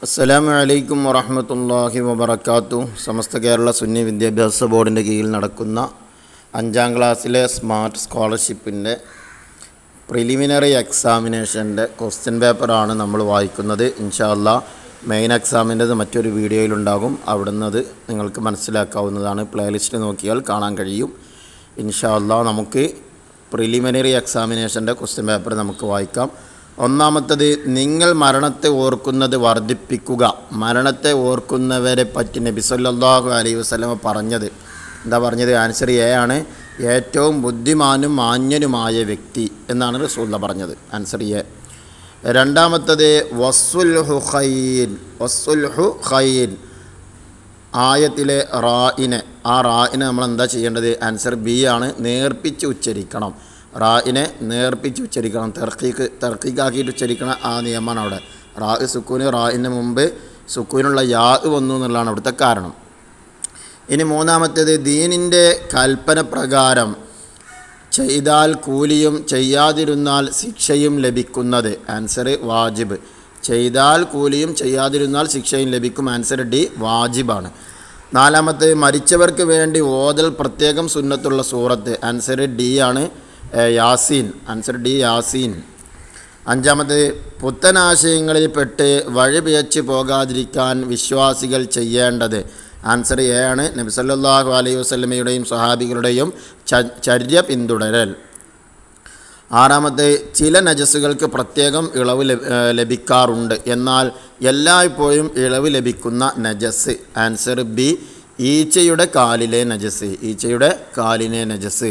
അസ്സലാമു അലൈക്കും വറഹമത്തല്ലാഹി വബർക്കാത്തു സമസ്ത കേരള സുന്നി വിദ്യാഭ്യാസ ബോർഡിൻ്റെ കീഴിൽ നടക്കുന്ന അഞ്ചാം ക്ലാസ്സിലെ സ്മാർട്ട് സ്കോളർഷിപ്പിൻ്റെ പ്രിലിമിനറി എക്സാമിനേഷൻ്റെ ക്വസ്റ്റ്യൻ പേപ്പറാണ് നമ്മൾ വായിക്കുന്നത് ഇൻഷാല്ല മെയിൻ എക്സാമിൻ്റെത് മറ്റൊരു വീഡിയോയിലുണ്ടാകും അവിടുന്ന് അത് നിങ്ങൾക്ക് മനസ്സിലാക്കാവുന്നതാണ് പ്ലേലിസ്റ്റ് നോക്കിയാൽ കാണാൻ കഴിയും ഇൻഷാല്ല നമുക്ക് പ്രിലിമിനറി എക്സാമിനേഷൻ്റെ ക്വസ്റ്റ്യൻ പേപ്പർ നമുക്ക് വായിക്കാം ഒന്നാമത്തത് നിങ്ങൾ മരണത്തെ ഓർക്കുന്നത് വർദ്ധിപ്പിക്കുക മരണത്തെ ഓർക്കുന്നവരെ പറ്റി നബി സല്ലല്ലാഹു അലൈഹി വസല്ലമ പറഞ്ഞത് എന്താ പറഞ്ഞത് ആൻസർ എ ആണ് ഏറ്റവും ബുദ്ധിമാനും മാന്യനുമായ വ്യക്തി എന്നാണ് റസൂല്ല പറഞ്ഞത് ആൻസർ എ രണ്ടാമത്തത് വസ്സുൽഹു ഖൈൻ വസ്സുൽഹു ഖൈൻ ആയത്തിലെ റായിനെ ആ റായിനെ നമ്മൾ എന്താ ചെയ്യേണ്ടത് ആൻസർ ബി ആണ് നേർപ്പിച്ച് ഉച്ചരിക്കണം റായിനെ നേർപ്പിച്ച് ഉച്ചരിക്കണം തെർക്കീക്ക് തെർക്കീക്കാക്കിയിട്ട് ഉച്ചരിക്കണ ആ നിയമമാണ് അവിടെ റാ സുക്കൂന് റായിന് മുമ്പ് സുക്കൂനുള്ള യാ വന്നു എന്നുള്ളതാണ് അവിടുത്തെ കാരണം ഇനി മൂന്നാമത്തേത് ദീനിൻ്റെ കൽപ്പന പ്രകാരം ചെയ്താൽ കൂലിയും ചെയ്യാതിരുന്നാൽ ശിക്ഷയും ലഭിക്കുന്നത് ആൻസർ വാജിബ് ചെയ്താൽ കൂലിയും ചെയ്യാതിരുന്നാൽ ശിക്ഷയും ലഭിക്കും ആൻസർ ഡി വാജിബാണ് നാലാമത്തെ മരിച്ചവർക്ക് വേണ്ടി ഓതൽ പ്രത്യേകം സുന്നത്തുള്ള സൂറത്ത് ആൻസർ ഡി ആണ് ഏ, യാസീൻ ആൻസർ ഡി യാസീൻ അഞ്ചാമത് പുത്തനാശയങ്ങളിൽ പെട്ട് വഴിപിഴച്ച് പോകാതിരിക്കാൻ വിശ്വാസികൾ ചെയ്യേണ്ടത് ആൻസർ എ ആണ് നബി സല്ലല്ലാഹു അലൈഹി വസല്ലമയുടെയും സ്വഹാബികളുടെയും ച- ചര്യ പിന്തുടരൽ ആറാമത്തെ ചില നജസ്സുകൾക്ക് പ്രത്യേകം ഇളവ് ലഭ- ഏ, ലഭിക്കാറുണ്ട് എന്നാൽ എല്ലായ്പ്പോഴും ഇളവ് ലഭിക്കുന്ന നജസ് ആൻസർ ബി ഈച്ചയുടെ കാലിലെ നജസ് ഈച്ചയുടെ കാലിലെ നജസ്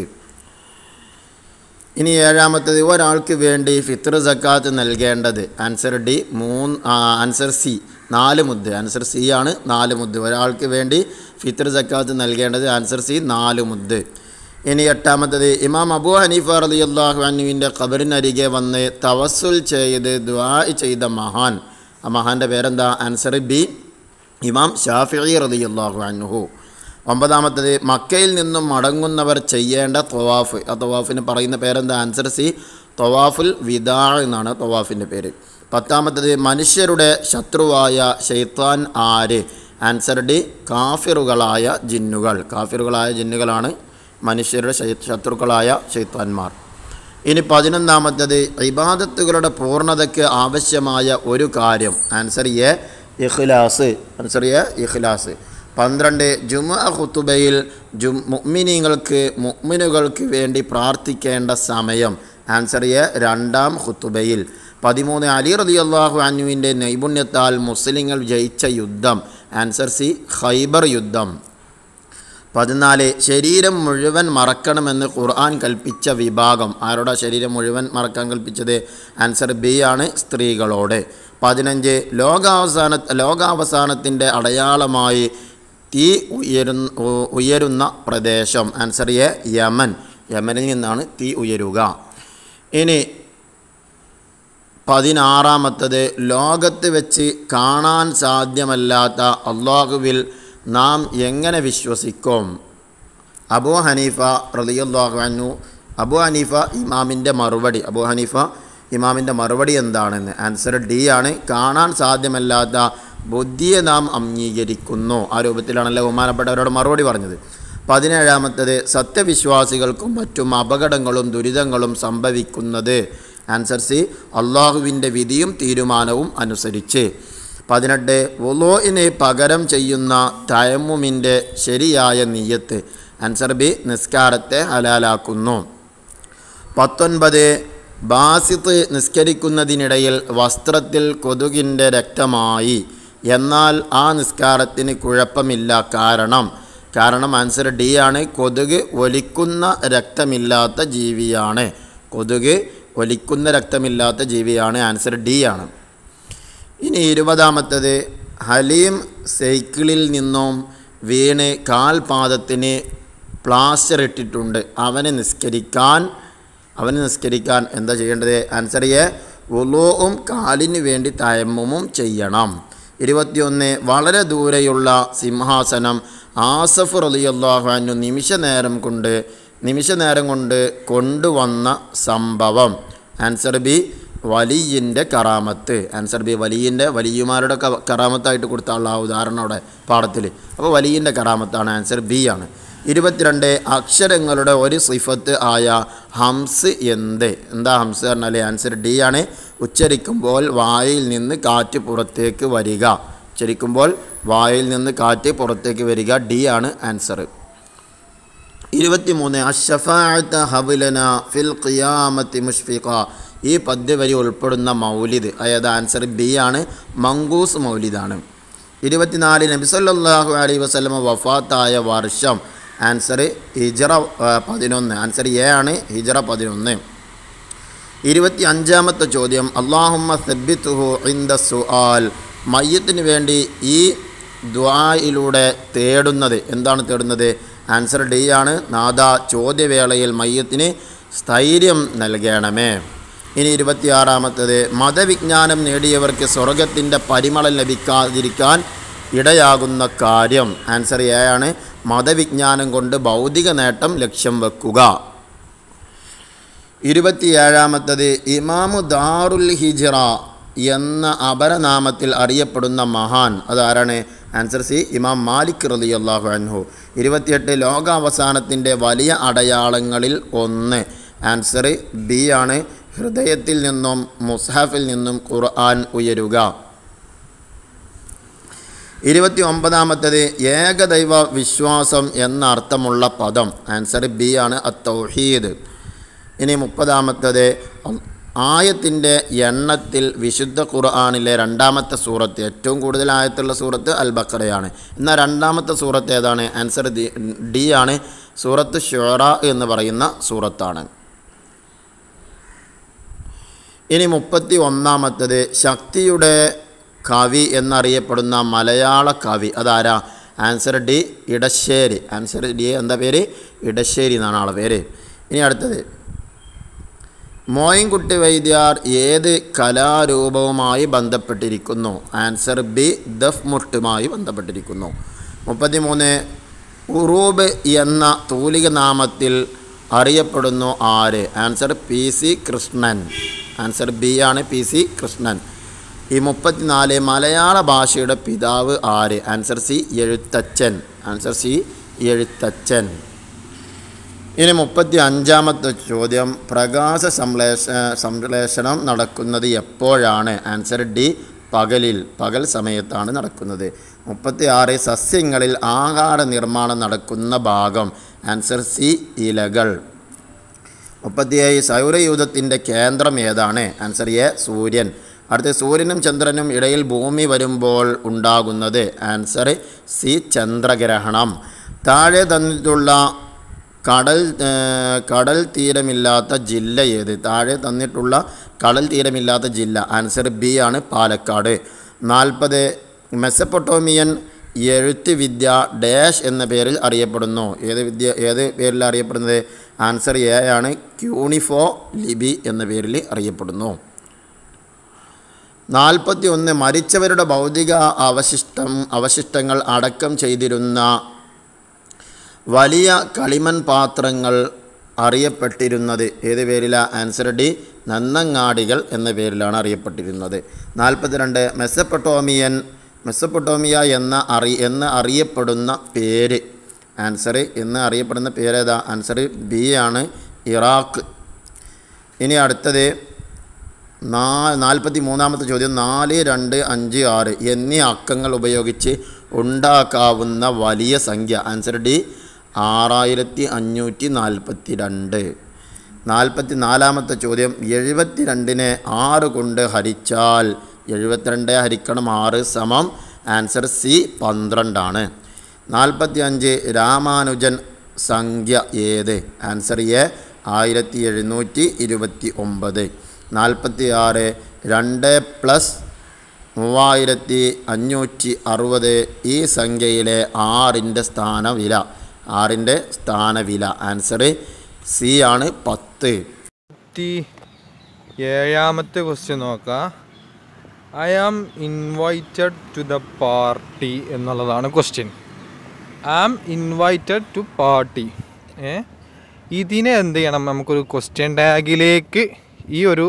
ഇനി ഏഴാമത്തത് ഒരാൾക്ക് വേണ്ടി ഫിത്ർ സക്കാത്ത് നൽകേണ്ടത് ആൻസർ ഡി മൂന്ന് ആ, ആൻസർ സി നാല് മുദ്ദ് ആൻസർ സി ആണ് നാല് മുദ്ദ് ഒരാൾക്ക് വേണ്ടി ഫിത്ർ സക്കാത്ത് നൽകേണ്ടത് ആൻസർ സി നാല് മുദ്ദ് ഇനി എട്ടാമത്തത് ഇമാം അബു ഹനീഫ റലി അള്ളാഹു അനുവിൻ്റെ ഖബറിനരികെ വന്ന് തവസുൽ ചെയ്ത് ദ്വാ ചെയ്ത മഹാൻ ആ മഹാൻ്റെ പേരെന്താ ആൻസർ ബി ഇമാം ഷാഫി റലി അള്ളാഹു അനുഹു ഒമ്പതാമത്തത് മക്കയിൽ നിന്നും മടങ്ങുന്നവർ ചെയ്യേണ്ട തൊവാഫ് ആ തൊവാഫിന് പറയുന്ന പേരെന്താ ആൻസർ സി തൊവാഫുൽ വിദാ എന്നാണ് തൊവാഫിൻ്റെ പേര് പത്താമത്തത് മനുഷ്യരുടെ ശത്രുവായ ഷെയ്ത്താൻ ആര് ആൻസർ ഡി കാഫിറുകളായ ജിന്നുകൾ കാഫിറുകളായ ജിന്നുകളാണ് മനുഷ്യരുടെ ശൈ- ശത്രുക്കളായ ഷെയ്ത്താന്മാർ ഇനി പതിനൊന്നാമത്തത് ഇബാദത്തുകളുടെ പൂർണ്ണതയ്ക്ക് ആവശ്യമായ ഒരു കാര്യം ആൻസർ എ ഇഖ്ലാസ് ആൻസർ എ ഇഖ്ലാസ് പന്ത്രണ്ട് ജുമ ഖുത്തുബയിൽ ജും മുഅ്മിനീങ്ങൾക്ക് മുഅ്മിനുകൾക്ക് വേണ്ടി പ്രാർത്ഥിക്കേണ്ട സമയം ആൻസർ എ രണ്ടാം ഖുത്തുബയിൽ പതിമൂന്ന് അലി റതി അള്ളാഹു അനുവിൻ്റെ നൈപുണ്യത്താൽ മുസ്ലിങ്ങൾ ജയിച്ച യുദ്ധം ആൻസർ സി ഖൈബർ യുദ്ധം പതിനാല് ശരീരം മുഴുവൻ മറക്കണമെന്ന് ഖുർആൻ കൽപ്പിച്ച വിഭാഗം ആരോടാ ശരീരം മുഴുവൻ മറക്കാൻ കൽപ്പിച്ചത് ആൻസർ ബി ആണ് സ്ത്രീകളോട് പതിനഞ്ച് ലോകാവസാന ലോകാവസാനത്തിൻ്റെ അടയാളമായി തീ ഉയരുന്ന ഉ- ഉയരുന്ന പ്രദേശം ആൻസർ എ യമൻ യമനിൽ നിന്നാണ് തീ ഉയരുക ഇനി പതിനാറാമത്തത് ലോകത്ത് വെച്ച് കാണാൻ സാധ്യമല്ലാത്ത അള്ളാഹുവിൽ നാം എങ്ങനെ വിശ്വസിക്കും അബു ഹനീഫ റളിയല്ലാഹു അൻഹു അബു ഹനീഫ ഇമാമിൻ്റെ മറുപടി അബു ഹനീഫ ഇമാമിൻ്റെ മറുപടി എന്താണെന്ന് ആൻസർ ഡി ആണ് കാണാൻ സാധ്യമല്ലാത്ത ബുദ്ധിയെ നാം അംഗീകരിക്കുന്നു ആ രൂപത്തിലാണല്ലോ ബഹുമാനപ്പെട്ടവരോട് മറുപടി പറഞ്ഞത് പതിനേഴാമത്തത് സത്യവിശ്വാസികൾക്കും മറ്റും അപകടങ്ങളും ദുരിതങ്ങളും സംഭവിക്കുന്നത് ആൻസർ സി അള്ളാഹുവിൻ്റെ വിധിയും തീരുമാനവും അനുസരിച്ച് പതിനെട്ട് വുളോയിന് പകരം ചെയ്യുന്ന തയമ്മുമിൻ്റെ ശരിയായ നീയത്ത് ആൻസർ ബി നിസ്കാരത്തെ ഹലാലാക്കുന്നു പത്തൊൻപത് ബാസിത്ത് നിസ്കരിക്കുന്നതിനിടയിൽ വസ്ത്രത്തിൽ കൊതുകിൻ്റെ രക്തമായി എന്നാൽ ആ നിസ്കാരത്തിന് കുഴപ്പമില്ല കാരണം കാരണം ആൻസർ ഡി ആണ് കൊതുക് ഒലിക്കുന്ന രക്തമില്ലാത്ത ജീവിയാണ് കൊതുക് ഒലിക്കുന്ന രക്തമില്ലാത്ത ജീവിയാണ് ആൻസർ ഡി ആണ് ഇനി ഇരുപതാമത്തത് ഹലീം സൈക്കിളിൽ നിന്നും വീണ് കാൽപാദത്തിന് പ്ലാസ്റ്റർ ഇട്ടിട്ടുണ്ട് അവനെ നിസ്കരിക്കാൻ അവന് നിസ്കരിക്കാൻ എന്താ ചെയ്യേണ്ടത് ആൻസർ എ ഉലോവും കാലിന് വേണ്ടി തയമ്മും ചെയ്യണം ഇരുപത്തിയൊന്ന് വളരെ ദൂരെയുള്ള സിംഹാസനം ആസഫ് റലിയല്ലാഹു നിമിഷ നേരം കൊണ്ട് നിമിഷ നേരം കൊണ്ട് കൊണ്ടുവന്ന സംഭവം ആൻസർ ബി വലിയിൻ്റെ കറാമത്ത് ആൻസർ ബി വലിയിൻ്റെ വലിയമാരുടെ ക- കറാമത്തായിട്ട് കൊടുത്തുള്ള ആ ഉദാഹരണം അവിടെ പാഠത്തിൽ അപ്പോൾ വലിയിൻ്റെ കറാമത്താണ് ആൻസർ ബി ആണ് ഇരുപത്തിരണ്ട് അക്ഷരങ്ങളുടെ ഒരു സിഫത്ത് ആയ ഹംസ് എന്ത് എന്താ ഹംസ് പറഞ്ഞാൽ ആൻസർ ഡി ആണ് ഉച്ചരിക്കുമ്പോൾ വായിൽ നിന്ന് കാറ്റ് പുറത്തേക്ക് വരിക ഉച്ചരിക്കുമ്പോൾ വായിൽ നിന്ന് കാറ്റ് പുറത്തേക്ക് വരിക ഡി ആണ് ആൻസർ ഇരുപത്തിമൂന്ന് അഷഫാഅത്ത ഹബുലന ഫിൽ ഖിയാമത്തി മുഷ്ഫിഖ ഈ പദ്യവരി ഉൾപ്പെടുന്ന മൗലിദ് അതായത് ആൻസർ ബി ആണ് മങ്കൂസ് മൗലിദാണ് ഇരുപത്തിനാല് നബി സല്ലല്ലാഹു അലൈഹി വസല്ലമ വഫാത്തായ വർഷം ആൻസർ ഹിജറ ആ, പതിനൊന്ന് ആൻസർ എ ആണ് ഹിജറ പതിനൊന്ന് ഇരുപത്തി അഞ്ചാമത്തെ ചോദ്യം അള്ളാഹുമ്മ സബ്ബിത്തുഹു ഇന്ദ സുആൽ മയ്യത്തിന് വേണ്ടി ഈ ദ്വായിലൂടെ തേടുന്നത് എന്താണ് തേടുന്നത് ആൻസർ ഡി ആണ് നാദ ചോദ്യവേളയിൽ മയ്യത്തിന് സ്ഥൈര്യം നൽകണമേ ഇനി ഇരുപത്തിയാറാമത്തത് മതവിജ്ഞാനം നേടിയവർക്ക് സ്വർഗത്തിൻ്റെ പരിമളം ലഭിക്കാതിരിക്കാൻ ഇടയാകുന്ന കാര്യം ആൻസർ എ ആണ് മതവിജ്ഞാനം കൊണ്ട് ഭൗതിക നേട്ടം ലക്ഷ്യം വെക്കുക ഇരുപത്തിയേഴാമത്തത് ഇമാമു ദാറുൽ ഹിജറ എന്ന അപരനാമത്തിൽ അറിയപ്പെടുന്ന മഹാൻ അതാരാണ് ആൻസർ സി ഇമാം മാലിക് റലി അള്ളാഹു അൻഹു ഇരുപത്തിയെട്ട് ലോകാവസാനത്തിൻ്റെ വലിയ അടയാളങ്ങളിൽ ഒന്ന് ആൻസർ ബി ആണ് ഹൃദയത്തിൽ നിന്നും മുസ്ഹഫിൽ നിന്നും ഖുർആൻ ഉയരുക ഇരുപത്തി ഒമ്പതാമത്തത് ഏകദൈവ വിശ്വാസം എന്ന അർത്ഥമുള്ള പദം ആൻസർ ബി ആണ് അത്തൗഹീദ് ഇനി മുപ്പതാമത്തത് ആയത്തിൻ്റെ എണ്ണത്തിൽ വിശുദ്ധ ഖുർആാനിലെ രണ്ടാമത്തെ സൂറത്ത് ഏറ്റവും കൂടുതൽ ആയത്തുള്ള സൂറത്ത് അൽ ബക്കറയാണ് എന്നാൽ രണ്ടാമത്തെ സൂറത്ത് ഏതാണ് ആൻസർ ഡി ഡി ആണ് സൂറത്ത് ഷുറ എന്ന് പറയുന്ന സൂറത്താണ് ഇനി മുപ്പത്തി ഒന്നാമത്തത് ശക്തിയുടെ കവി എന്നറിയപ്പെടുന്ന മലയാള കവി അതാരാ answer D Edasseri answer D എന്താ പേര് ഇടശ്ശേരി എന്നാണ് ആളെ പേര് ഇനി അടുത്തത് മോയിൻകുട്ടി വൈദ്യാർ ഏത് കലാരൂപവുമായി ബന്ധപ്പെട്ടിരിക്കുന്നു ആൻസർ ബി ദഫ് മുട്ടുമായി ബന്ധപ്പെട്ടിരിക്കുന്നു മുപ്പത്തിമൂന്ന് ഉറൂബ് എന്ന തൂലിക നാമത്തിൽ അറിയപ്പെടുന്നു ആര് answer P C Krishnan answer B ആണ് പി സി കൃഷ്ണൻ ഈ മുപ്പത്തിനാല് മലയാള ഭാഷയുടെ പിതാവ് ആര് answer C Ezhuthachan answer C Ezhuthachan ഇനി മുപ്പത്തി അഞ്ചാമത്തെ ചോദ്യം പ്രകാശ സംശ്ലേഷ സംശ്ലേഷണം നടക്കുന്നത് എപ്പോഴാണ് ആൻസർ ഡി പകലിൽ പകൽ സമയത്താണ് നടക്കുന്നത് മുപ്പത്തി ആറ് സസ്യങ്ങളിൽ ആഹാര നിർമ്മാണം നടക്കുന്ന ഭാഗം ആൻസർ സി ഇലകൾ മുപ്പത്തിയേഴ് സൗരയൂഥത്തിൻ്റെ കേന്ദ്രം ഏതാണ് ആൻസർ എ സൂര്യൻ അടുത്ത സൂര്യനും ചന്ദ്രനും ഇടയിൽ ഭൂമി വരുമ്പോൾ ഉണ്ടാകുന്നത് ആൻസർ സി ചന്ദ്രഗ്രഹണം താഴെ തന്നിട്ടുള്ള കടൽ ഏർ, കടൽ തീരമില്ലാത്ത ജില്ല ഏത് താഴെ തന്നിട്ടുള്ള കടൽ തീരമില്ലാത്ത ജില്ല ആൻസർ ബി ആണ് പാലക്കാട് നാൽപ്പത് മെസ്സപ്പൊട്ടോമിയൻ എഴുത്ത് വിദ്യ ഡാഷ് എന്ന പേരിൽ അറിയപ്പെടുന്നു ഏത് വിദ്യ ഏത് പേരിൽ അറിയപ്പെടുന്നത് ആൻസർ എ ആണ് ക്യൂണിഫോ ലിബി എന്ന പേരിൽ അറിയപ്പെടുന്നു നാൽപ്പത്തി ഒന്ന് മരിച്ചവരുടെ ഭൗതിക അവശിഷ്ടം അവശിഷ്ടങ്ങൾ അടക്കം ചെയ്തിരുന്ന വലിയ കളിമൺ പാത്രങ്ങൾ അറിയപ്പെട്ടിരുന്നത് ഏത് പേരിലാണ് ആൻസർ ഡി നന്നങ്ങാടികൾ എന്ന പേരിലാണ് അറിയപ്പെട്ടിരുന്നത് നാൽപ്പത്തിരണ്ട് മെസ്സപ്പൊട്ടോമിയൻ മെസ്സപ്പൊട്ടോമിയ എന്ന അറി എന്ന് അറിയപ്പെടുന്ന പേര് ആൻസർ എന്ന് അറിയപ്പെടുന്ന പേരേതാ ആൻസർ ബി ആണ് ഇറാഖ് ഇനി അടുത്തത് നാ നാൽപ്പത്തി മൂന്നാമത്തെ ചോദ്യം നാല് രണ്ട് അഞ്ച് ആറ് എന്നീ അക്കങ്ങൾ ഉപയോഗിച്ച് ഉണ്ടാക്കാവുന്ന വലിയ സംഖ്യ ആൻസർ ഡി ആറായിരത്തി അഞ്ഞൂറ്റി നാൽപ്പത്തി രണ്ട് നാൽപ്പത്തി നാലാമത്തെ ചോദ്യം എഴുപത്തി രണ്ടിനെ ആറ് കൊണ്ട് ഹരിച്ചാൽ എഴുപത്തിരണ്ട് ഹരിക്കണം ആറ് സമം ആൻസർ സി പന്ത്രണ്ടാണ് നാൽപ്പത്തി അഞ്ച് രാമാനുജൻ സംഖ്യ ഏത് ആൻസർ എ ആയിരത്തി എഴുന്നൂറ്റി ഇരുപത്തി ഒമ്പത് നാൽപ്പത്തി ആറ് രണ്ട് പ്ലസ് മൂവായിരത്തി അഞ്ഞൂറ്റി അറുപത് ഈ സംഖ്യയിലെ ആറിൻ്റെ സ്ഥാനവില ആറിൻ്റെ സ്ഥാനവില ആൻസർ സി ആണ് പത്ത് ഇരുപത്തി ഏഴാമത്തെ ക്വസ്റ്റ്യൻ നോക്കാം I am invited to the party എന്നുള്ളതാണ് question I am invited to party ഏ ഇതിനെ എന്ത് ചെയ്യണം നമുക്കൊരു ക്വസ്റ്റ്യൻ ടാഗിലേക്ക് ഈ ഒരു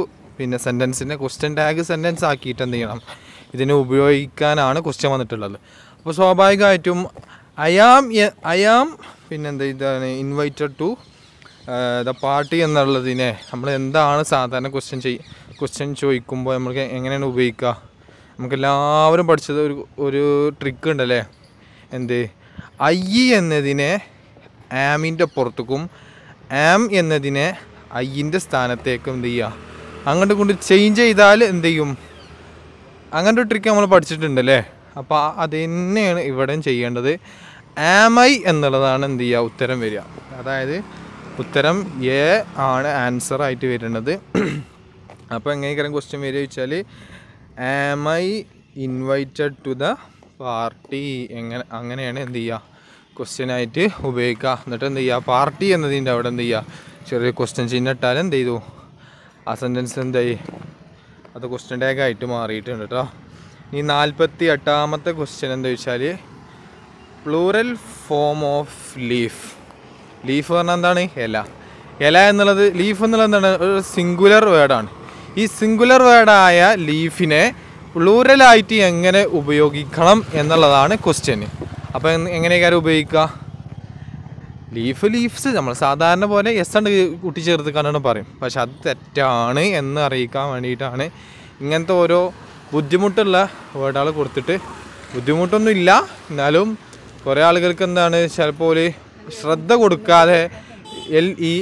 പിന്നെ സെൻറ്റൻസിനെ ക്വസ്റ്റ്യൻ ടാഗ് സെൻറ്റൻസ് ആക്കിയിട്ട് എന്ത് ചെയ്യണം ഇതിനെ ഉപയോഗിക്കാനാണ് ക്വസ്റ്റ്യൻ വന്നിട്ടുള്ളത് അപ്പോൾ സ്വാഭാവികമായിട്ടും അയാം അയാം പിന്നെന്താ ഇതാണ് ഇൻവൈറ്റഡ് ടു ദ പാർട്ടി എന്നുള്ളതിനെ നമ്മൾ എന്താണ് സാധാരണ ക്വസ്റ്റ്യൻ ചെയ് ക്വസ്റ്റ്യൻ ചോദിക്കുമ്പോൾ നമുക്ക് എങ്ങനെയാണ് ഉപയോഗിക്കുക നമുക്ക് എല്ലാവരും പഠിച്ചത് ഒരു ഒരു ട്രിക്ക് ഉണ്ടല്ലേ എന്ത് ഐ എന്നതിനെ ആമിൻ്റെ പുറത്തേക്കും ആം എന്നതിനെ ഐൻ്റെ സ്ഥാനത്തേക്കും എന്ത് ചെയ്യുക അങ്ങോട്ട് കൊണ്ട് ചേഞ്ച് ചെയ്താൽ എന്ത് ചെയ്യും അങ്ങനത്തെ ഒരു ട്രിക്ക് നമ്മൾ പഠിച്ചിട്ടുണ്ടല്ലേ അപ്പോൾ അത് തന്നെയാണ് ഇവിടെയും ചെയ്യേണ്ടത് ആം ഐ എന്നുള്ളതാണ് എന്ത് ചെയ്യുക ഉത്തരം വരിക അതായത് ഉത്തരം എ ആണ് ആൻസർ ആയിട്ട് വരുന്നത് അപ്പോൾ എങ്ങനെയൊക്കെ ക്വസ്റ്റ്യൻ വരിക വെച്ചാൽ am I invited to the party എങ്ങനെ അങ്ങനെയാണ് എന്ത് ചെയ്യുക ക്വസ്റ്റ്യൻ ആയിട്ട് ഉപയോഗിക്കുക എന്നിട്ട് എന്ത് ചെയ്യുക പാർട്ടി എന്നതിൻ്റെ അവിടെ എന്ത് ചെയ്യുക ചെറിയ ക്വസ്റ്റ്യൻ ചിഹ്നം ഇട്ടാൽ എന്ത് ചെയ്തു ആ സെൻറ്റൻസ് എന്തായി അത് ക്വസ്റ്റ്യൻ ടാഗ് ആയിട്ട് മാറിയിട്ടുണ്ട് കേട്ടോ ഈ നാൽപ്പത്തി എട്ടാമത്തെ ക്വസ്റ്റ്യൻ എന്താ വെച്ചാൽ plural form of leaf leaf പറഞ്ഞാൽ എന്താണ് ഇല ഇല എന്നുള്ളത് ലീഫ് എന്നുള്ളത് എന്താണ് ഒരു സിംഗുലർ വേർഡാണ് ഈ സിംഗുലർ വേർഡായ ലീഫിനെ പ്ലൂറലായിട്ട് എങ്ങനെ ഉപയോഗിക്കണം എന്നുള്ളതാണ് ക്വസ്റ്റ്യൻ അപ്പോൾ എങ്ങനെയൊക്കെ ഉപയോഗിക്കുക ലീഫ് ലീഫ്സ് നമ്മൾ സാധാരണ പോലെ എസ് ഉണ്ട് കൂട്ടിച്ചേർത്ത് കണ്ടാണ് പറയും പക്ഷെ അത് തെറ്റാണ് എന്ന് അറിയിക്കാൻ വേണ്ടിയിട്ടാണ് ഇങ്ങനത്തെ ഓരോ ബുദ്ധിമുട്ടുള്ള വേർഡുകൾ കൊടുത്തിട്ട് ബുദ്ധിമുട്ടൊന്നും ഇല്ല എന്നാലും കുറേ ആളുകൾക്ക് എന്താണ് ചിലപ്പോൾ ശ്രദ്ധ കൊടുക്കാതെ L E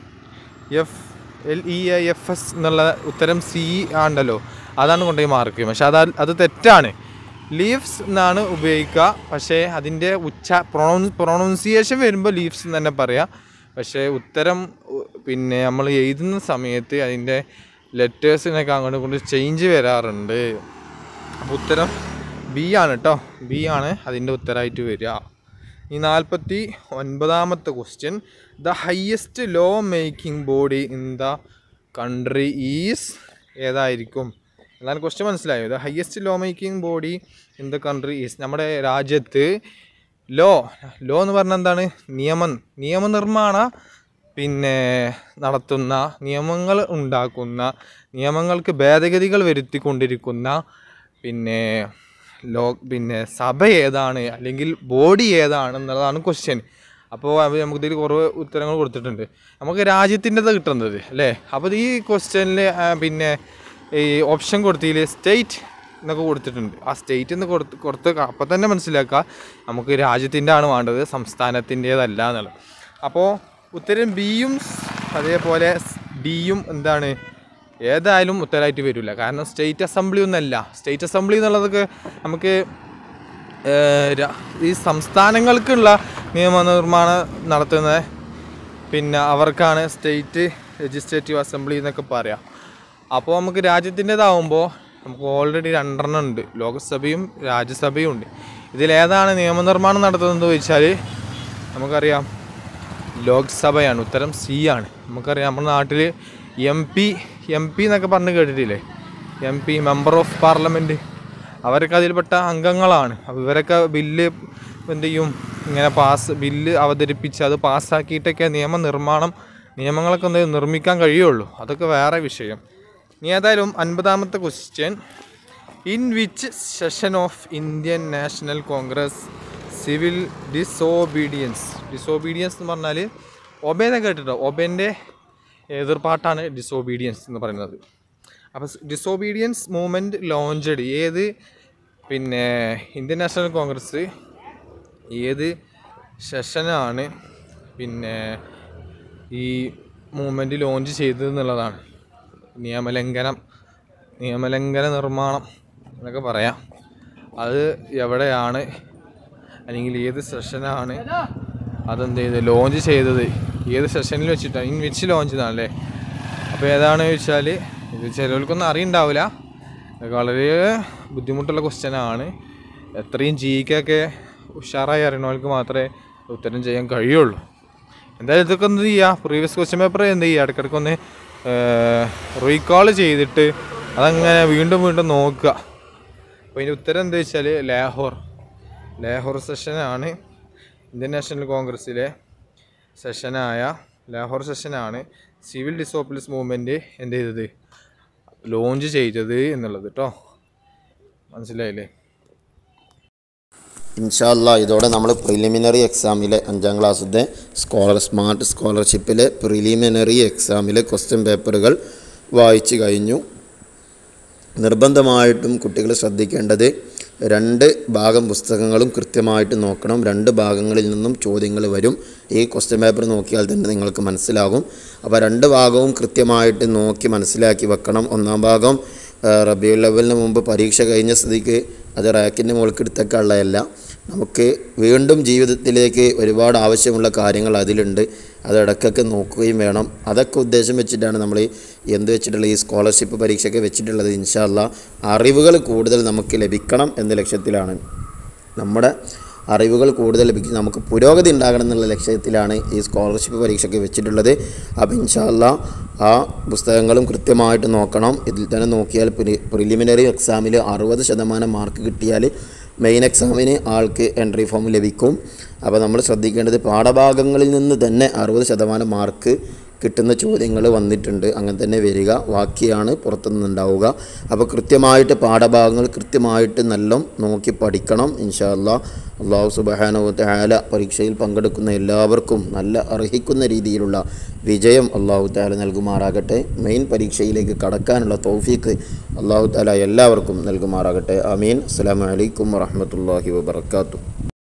F L E F S എന്നുള്ള ഉത്തരം സി ആണല്ലോ അതാണ് കൊണ്ടുപോയി മാർക്ക് പക്ഷെ അത് അത് തെറ്റാണ് ലീവ്സ് എന്നാണ് ഉപയോഗിക്കുക പക്ഷേ അതിൻ്റെ ഉച്ച പ്രൊണൗൺ പ്രൊണൗൺസിയേഷൻ വരുമ്പോൾ ലീവ്സ് എന്ന് തന്നെ പറയാം പക്ഷേ ഉത്തരം ഉ- പിന്നെ നമ്മൾ എഴുതുന്ന സമയത്ത് അതിൻ്റെ ലെറ്റേഴ്സിനൊക്കെ അങ്ങോട്ട് കൊണ്ട് ചേഞ്ച് വരാറുണ്ട് അപ്പോൾ ഉത്തരം ബി ആണ് കേട്ടോ ബി ആണ് അതിൻ്റെ ഉത്തരമായിട്ട് വരിക ഈ നാൽപ്പത്തി ഒൻപതാമത്തെ question the highest law making body in the country is ഏതായിരിക്കും എന്നാലും ക്വസ്റ്റ്യൻ മനസ്സിലായോ the highest law making body in the country is നമ്മുടെ രാജ്യത്ത് ലോ ലോ എന്ന് പറഞ്ഞാൽ എന്താണ് നിയമം നിയമനിർമ്മാണ പിന്നെ നടത്തുന്ന നിയമങ്ങൾ ഉണ്ടാക്കുന്ന നിയമങ്ങൾക്ക് ഭേദഗതികൾ വരുത്തിക്കൊണ്ടിരിക്കുന്ന പിന്നെ ലോ പിന്നെ സഭ ഏതാണ് അല്ലെങ്കിൽ ബോഡി ഏതാണ് എന്നുള്ളതാണ് ക്വസ്റ്റ്യൻ അപ്പോൾ അവർ നമുക്ക് ഇതിൽ കുറേ ഉത്തരങ്ങൾ കൊടുത്തിട്ടുണ്ട് നമുക്ക് രാജ്യത്തിൻ്റെത് കിട്ടുന്നത് അല്ലേ അപ്പോൾ ഈ ക്വസ്റ്റ്യനിൽ പിന്നെ ഈ ഓപ്ഷൻ കൊടുത്തതിൽ സ്റ്റേറ്റ് എന്നൊക്കെ കൊടുത്തിട്ടുണ്ട് ആ സ്റ്റേറ്റ് എന്ന് കൊടുത്ത് കൊടുത്ത് അപ്പോൾ തന്നെ മനസ്സിലാക്കുക നമുക്ക് രാജ്യത്തിൻ്റെ ആണ് വേണ്ടത് സംസ്ഥാനത്തിൻ്റേതല്ല എന്നുള്ളത് അപ്പോൾ ഉത്തരം ബിയും അതേപോലെ ഡിയും എന്താണ് ഏതായാലും ഉത്തരമായിട്ട് വരില്ല കാരണം സ്റ്റേറ്റ് അസംബ്ലി ഒന്നല്ല സ്റ്റേറ്റ് അസംബ്ലി എന്നുള്ളതൊക്കെ നമുക്ക് ഏഹ്, ര- ഈ സംസ്ഥാനങ്ങൾക്കുള്ള നിയമനിർമ്മാണം നടത്തുന്ന പിന്നെ അവർക്കാണ് സ്റ്റേറ്റ് ലെജിസ്ലേറ്റീവ് അസംബ്ലി എന്നൊക്കെ പറയാം അപ്പോൾ നമുക്ക് രാജ്യത്തിൻ്റെതാവുമ്പോൾ നമുക്ക് ഓൾറെഡി രണ്ടെണ്ണം ഉണ്ട് ലോകസഭയും രാജ്യസഭയും ഉണ്ട് ഇതിലേതാണ് നിയമനിർമ്മാണം നടത്തുന്നത് ചോദിച്ചാൽ നമുക്കറിയാം ലോക്സഭയാണ് ഉത്തരം സി ആണ് നമുക്കറിയാം നമ്മുടെ നാട്ടിൽ എം പി എം പി എന്നൊക്കെ പറഞ്ഞ് കേട്ടിട്ടില്ലേ M P member of parliament അവരൊക്കെ അതിൽപ്പെട്ട അംഗങ്ങളാണ് അപ്പോൾ ഇവരൊക്കെ ബില്ല് എന്ത് ചെയ്യും ഇങ്ങനെ പാസ് ബില്ല് അവതരിപ്പിച്ച് അത് പാസ്സാക്കിയിട്ടൊക്കെ നിയമനിർമ്മാണം നിയമങ്ങളൊക്കെ ഒന്ന് നിർമ്മിക്കാൻ കഴിയുള്ളൂ അതൊക്കെ വേറെ വിഷയം ഇനി ഏതായാലും അൻപതാമത്തെ question in which session of Indian National Congress civil disobedience disobedience എന്ന് പറഞ്ഞാൽ ഒബേനെ കേട്ടിട്ടോ ഒബേൻ്റെ എതിർപ്പാട്ടാണ് ഡിസോബീഡിയൻസ് എന്ന് പറയുന്നത് അപ്പോൾ ഡിസോബീഡിയൻസ് മൂവ്മെൻറ്റ് ലോഞ്ചഡ് ഏത് പിന്നെ ഇന്ത്യൻ നാഷണൽ കോൺഗ്രസ് ഏത് സെഷനാണ് പിന്നെ ഈ മൂവ്മെൻറ്റ് ലോഞ്ച് ചെയ്തത് എന്നുള്ളതാണ് നിയമലംഘനം നിയമലംഘന നിർമ്മാണം എന്നൊക്കെ പറയാം അത് എവിടെയാണ് അല്ലെങ്കിൽ ഏത് സെഷനാണ് അതെന്ത് ചെയ്ത് ലോഞ്ച് ചെയ്തത് ഏത് സെഷനിൽ വെച്ചിട്ടാണ് ഇൻ വിച്ച് ലോഞ്ച് ചെയ്താണല്ലേ അപ്പോൾ ഏതാണ് ചോദിച്ചാൽ ഇത് ചിലവർക്കൊന്നും അറിയുണ്ടാവില്ല ഇതൊക്കെ വളരെ ബുദ്ധിമുട്ടുള്ള ക്വസ്റ്റ്യൻ ആണ് എത്രയും ജിക്കൊക്കെ ഉഷാറായി അറിയണവർക്ക് മാത്രമേ ഉത്തരം ചെയ്യാൻ കഴിയുള്ളൂ എന്തായാലും ഇതൊക്കെ എന്ത് ചെയ്യുക പ്രീവിയസ് ക്വസ്റ്റ്യൻ പേപ്പർ എന്ത് ചെയ്യുക ഇടയ്ക്കിടയ്ക്ക് ഒന്ന് റീകോൾ ചെയ്തിട്ട് അതങ്ങനെ വീണ്ടും വീണ്ടും നോക്കുക അപ്പോൾ ഇതിൻ്റെ ഉത്തരം എന്താ വെച്ചാൽ ലാഹോർ ലാഹോർ സെഷനാണ് ഇന്ത്യൻ നാഷണൽ കോൺഗ്രസ്സിലെ സെഷനായ ലാഹോർ സെഷനാണ് സിവിൽ ഡിസോപ്പിൾസ് മൂവ്മെൻറ്റ് എന്ത് ചെയ്തത് ലോഞ്ച് ചെയ്തത് എന്നുള്ളത് കേട്ടോ മനസ്സിലായില്ലേ ഇൻഷാല്ല ഇതോടെ നമ്മൾ പ്രിലിമിനറി എക്സാമിലെ അഞ്ചാം ക്ലാസ്സിൻ്റെ സ്കോളർ സ്മാർട്ട് സ്കോളർഷിപ്പിലെ പ്രിലിമിനറി എക്സാമിലെ ക്വസ്റ്റ്യൻ പേപ്പറുകൾ വായിച്ചു കഴിഞ്ഞു നിർബന്ധമായിട്ടും കുട്ടികൾ ശ്രദ്ധിക്കേണ്ടത് രണ്ട് ഭാഗം പുസ്തകങ്ങളും കൃത്യമായിട്ട് നോക്കണം രണ്ട് ഭാഗങ്ങളിൽ നിന്നും ചോദ്യങ്ങൾ വരും ഈ ക്വസ്റ്റ്യൻ പേപ്പർ നോക്കിയാൽ തന്നെ നിങ്ങൾക്ക് മനസ്സിലാകും അപ്പോൾ രണ്ട് ഭാഗവും കൃത്യമായിട്ട് നോക്കി മനസ്സിലാക്കി വെക്കണം ഒന്നാം ഭാഗം റബിയുൽ ലെവലിന് മുമ്പ് പരീക്ഷ കഴിഞ്ഞ സ്ഥിതിക്ക് അത് റാക്കിൻ്റെ മുകൾക്ക് എടുത്തേക്കുള്ളതല്ല നമുക്ക് വീണ്ടും ജീവിതത്തിലേക്ക് ഒരുപാട് ആവശ്യമുള്ള കാര്യങ്ങൾ അതിലുണ്ട് അത് ഇടയ്ക്കൊക്കെ നോക്കുകയും വേണം അതൊക്കെ ഉദ്ദേശം വെച്ചിട്ടാണ് നമ്മൾ ഈ എന്ത് വെച്ചിട്ടുള്ള ഈ സ്കോളർഷിപ്പ് പരീക്ഷയൊക്കെ വെച്ചിട്ടുള്ളത് ഇൻഷാല്ല അറിവുകൾ കൂടുതൽ നമുക്ക് ലഭിക്കണം എന്ന ലക്ഷ്യത്തിലാണ് നമ്മുടെ അറിവുകൾ കൂടുതൽ ലഭിക്കും നമുക്ക് പുരോഗതി ഉണ്ടാകണം എന്നുള്ള ലക്ഷ്യത്തിലാണ് ഈ സ്കോളർഷിപ്പ് പരീക്ഷയ്ക്ക് വെച്ചിട്ടുള്ളത് അപ്പോൾ ഇൻഷാല്ല ആ പുസ്തകങ്ങളും കൃത്യമായിട്ട് നോക്കണം ഇതിൽ തന്നെ നോക്കിയാൽ പ്രിലിമിനറി എക്സാമിൽ അറുപത് ശതമാനം മാർക്ക് കിട്ടിയാൽ മെയിൻ എക്സാമിന് ആൾക്ക് എൻട്രി ഫോം ലഭിക്കും അപ്പോൾ നമ്മൾ ശ്രദ്ധിക്കേണ്ടത് പാഠഭാഗങ്ങളിൽ നിന്ന് തന്നെ അറുപത് ശതമാനം മാർക്ക് കിട്ടുന്ന ചോദ്യങ്ങൾ വന്നിട്ടുണ്ട് അങ്ങനെ തന്നെ വരിക ബാക്കിയാണ് പുറത്തുനിന്നുണ്ടാവുക അപ്പോൾ കൃത്യമായിട്ട് പാഠഭാഗങ്ങൾ കൃത്യമായിട്ട് നല്ല നോക്കി പഠിക്കണം ഇൻഷാ അല്ലാ അള്ളാഹു സുബഹാനുവല പരീക്ഷയിൽ പങ്കെടുക്കുന്ന എല്ലാവർക്കും നല്ല അർഹിക്കുന്ന രീതിയിലുള്ള വിജയം അള്ളാഹു താല നൽകുമാറാകട്ടെ മെയിൻ പരീക്ഷയിലേക്ക് കടക്കാനുള്ള തൗഫീക്ക് അള്ളാഹു താല എല്ലാവർക്കും നൽകുമാറാകട്ടെ അമീൻ അസ്സാം വലൈക്കും വറഹമത്തല്ലാഹി വാബർക്കാത്തു